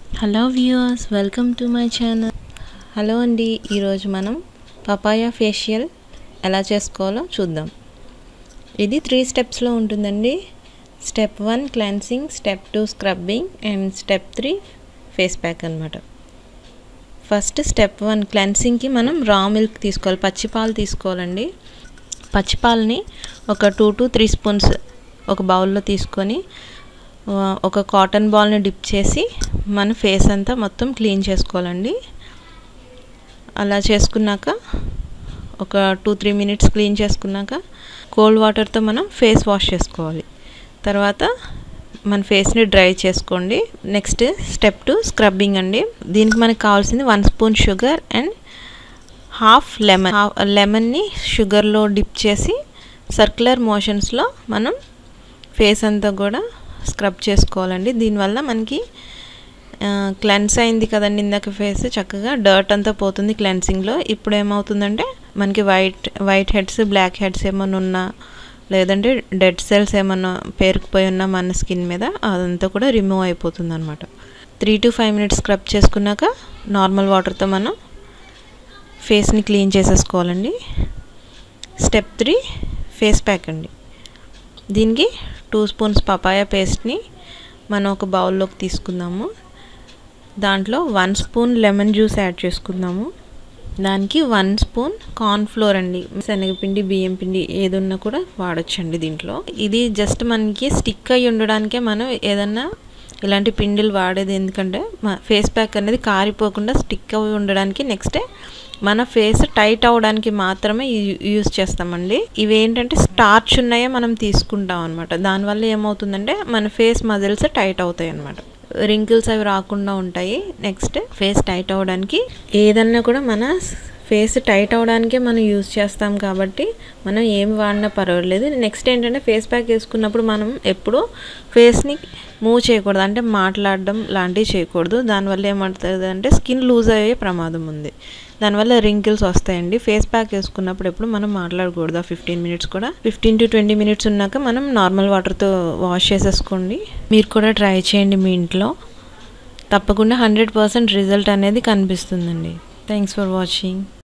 hello viewers welcome to my channel hello అండి ఈరోజు మనం పపాయ ఫేషియల్ ఎలా చేసుకోవాలో చూద్దాం ఇది త్రీ స్టెప్స్లో ఉంటుందండి step one cleansing step two scrubbing and step three face pack అనమాట ఫస్ట్ స్టెప్ వన్ క్లెన్సింగ్కి మనం రా మిల్క్ తీసుకోవాలి పచ్చిపాలు తీసుకోవాలండి పచ్చిపాలని ఒక టూ టు త్రీ స్పూన్స్ ఒక బౌల్లో తీసుకొని ఒక కాటన్ బాల్ని డిప్ చేసి మన ఫేస్ అంతా మొత్తం క్లీన్ చేసుకోవాలండి అలా చేసుకున్నాక ఒక టూ త్రీ మినిట్స్ క్లీన్ చేసుకున్నాక కోల్డ్ వాటర్తో మనం ఫేస్ వాష్ చేసుకోవాలి తర్వాత మన ఫేస్ని డ్రై చేసుకోండి నెక్స్ట్ స్టెప్ టు స్క్రబ్బింగ్ అండి దీనికి మనకు కావాల్సింది one spoon sugar and half lemon లెమన్ని షుగర్లో డిప్ చేసి సర్క్యులర్ మోషన్స్లో మనం ఫేస్ అంతా కూడా స్క్రబ్ చేసుకోవాలండి దీనివల్ల మనకి క్లెన్స్ అయింది కదండి ఇందాక ఫేస్ చక్కగా డర్ట్ అంతా పోతుంది క్లెన్సింగ్లో ఇప్పుడు ఏమవుతుందంటే మనకి white white heads black heads ఏమైనా ఉన్నా లేదంటే డెడ్ సెల్స్ ఏమన్నా పేరుకుపోయి ఉన్నా మన స్కిన్ మీద అదంతా కూడా రిమూవ్ అయిపోతుంది అనమాట three to five minutes scrub చేసుకున్నాక నార్మల్ వాటర్తో మనం ఫేస్ని క్లీన్ చేసేసుకోవాలండి స్టెప్ త్రీ ఫేస్ ప్యాక్ అండి దీనికి టూ స్పూన్స్ పపాయ పేస్ట్ని మనం ఒక బౌల్లోకి తీసుకుందాము దాంట్లో one spoon lemon juice add చేసుకుందాము దానికి వన్ స్పూన్ కార్న్ ఫ్లోర్ అండి శనగపిండి బియ్యం పిండి ఏది ఉన్నా కూడా వాడచ్చండి దీంట్లో ఇది జస్ట్ మనకి స్టిక్ అయి ఉండడానికే మనం ఏదన్నా ఇలాంటి పిండిలు వాడేది ఎందుకంటే ఫేస్ ప్యాక్ అనేది కారిపోకుండా స్టిక్ అయి ఉండడానికి నెక్స్ట్ మన ఫేస్ టైట్ అవడానికి మాత్రమే యూజ్ చేస్తామండి ఇవి ఏంటంటే స్టార్చ్ ఉన్నాయే మనం తీసుకుంటాం అనమాట దానివల్ల ఏమవుతుందంటే మన ఫేస్ మజిల్స్ టైట్ అవుతాయి అనమాట రింకిల్స్ అవి రాకుండా ఉంటాయి నెక్స్ట్ ఫేస్ టైట్ అవ్వడానికి ఏదన్నా కూడా మన ఫేస్ టైట్ అవడానికే మనం యూజ్ చేస్తాం కాబట్టి మనం ఏం వాడినా పర్వాలేదు నెక్స్ట్ ఏంటంటే ఫేస్ ప్యాక్ వేసుకున్నప్పుడు మనం ఎప్పుడు ఫేస్ని మూవ్ చేయకూడదు అంటే మాట్లాడడం లాంటివి చేయకూడదు దానివల్ల ఏమవుతుంది అంటే స్కిన్ లూజ్ అయ్యే ప్రమాదం ఉంది దానివల్ల రింకిల్స్ వస్తాయండి ఫేస్ ప్యాక్ వేసుకున్నప్పుడు ఎప్పుడు మనం మాట్లాడకూడదు ఆ ఫిఫ్టీన్ మినిట్స్ కూడా ఫిఫ్టీన్ టు ట్వంటీ మినిట్స్ ఉన్నాక మనం నార్మల్ వాటర్తో వాష్ చేసేసుకోండి మీరు కూడా ట్రై చేయండి మీ ఇంట్లో తప్పకుండా హండ్రెడ్ పర్సెంట్ రిజల్ట్ అనేది కనిపిస్తుందండి థ్యాంక్స్ ఫర్ వాచింగ్